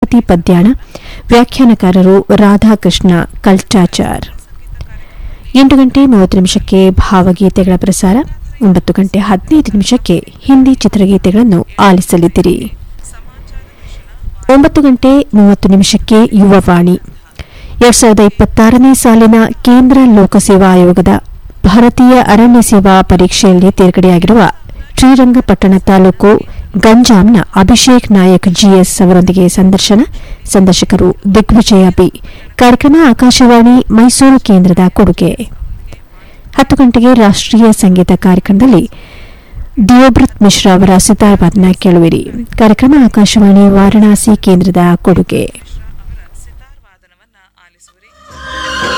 ಭಾರತಿ ಪದ್ಯಾಣ ವ್ಯಾಖ್ಯಾನಕಾರರು ರಾಧಾಕೃಷ್ಣ ಕಲ್ಟಾಚಾರ್ ಎಂಟು ಗಂಟೆ ಮೂವತ್ತು ನಿಮಿಷಕ್ಕೆ ಭಾವಗೀತೆಗಳ ಪ್ರಸಾರ ಒಂಬತ್ತು ಗಂಟೆ ಹದಿನೈದು ನಿಮಿಷಕ್ಕೆ ಹಿಂದಿ ಚಿತ್ರಗೀತೆಗಳನ್ನು ಆಲಿಸಲಿದ್ದೀರಿ ಒಂಬತ್ತು ಗಂಟೆ ಮೂವತ್ತು ನಿಮಿಷಕ್ಕೆ ಯುವವಾಣಿ ಎರಡ್ ಸಾವಿರದ ಇಪ್ಪತ್ತಾರನೇ ಸಾಲಿನ ಕೇಂದ್ರ ಲೋಕಸೇವಾ ಆಯೋಗದ ಭಾರತೀಯ ಅರಣ್ಯ ಸೇವಾ ಪರೀಕ್ಷೆಯಲ್ಲಿ ತೇರ್ಗಡೆಯಾಗಿರುವ ಶ್ರೀರಂಗಪಟ್ಟಣ ತಾಲೂಕು ಗಂಜಾಂನ ಅಭಿಷೇಕ್ ನಾಯಕ್ ಜಿಎಸ್ ಅವರೊಂದಿಗೆ ಸಂದರ್ಶನ ಸಂದರ್ಶಕರು ದಿಗ್ವಿಜಯ ಬಿ ಕಾರ್ಯಕ್ರಮ ಆಕಾಶವಾಣಿ ಮೈಸೂರು ಕೇಂದ್ರದ ಕೊಡುಗೆ ಹತ್ತು ಗಂಟೆಗೆ ರಾಷ್ಟ್ರೀಯ ಸಂಗೀತ ಕಾರ್ಯಕ್ರಮದಲ್ಲಿ ದಿಯೋಬ್ರತ್ ಮಿಶ್ರಾ ಅವರ ಸಿತಾರ್ ವಾದನ ಕೇಳುವಿರಿ ಕಾರ್ಯಕ್ರಮ ಆಕಾಶವಾಣಿ ವಾರಣಾಸಿ ಕೇಂದ್ರದ ಕೊಡುಗೆ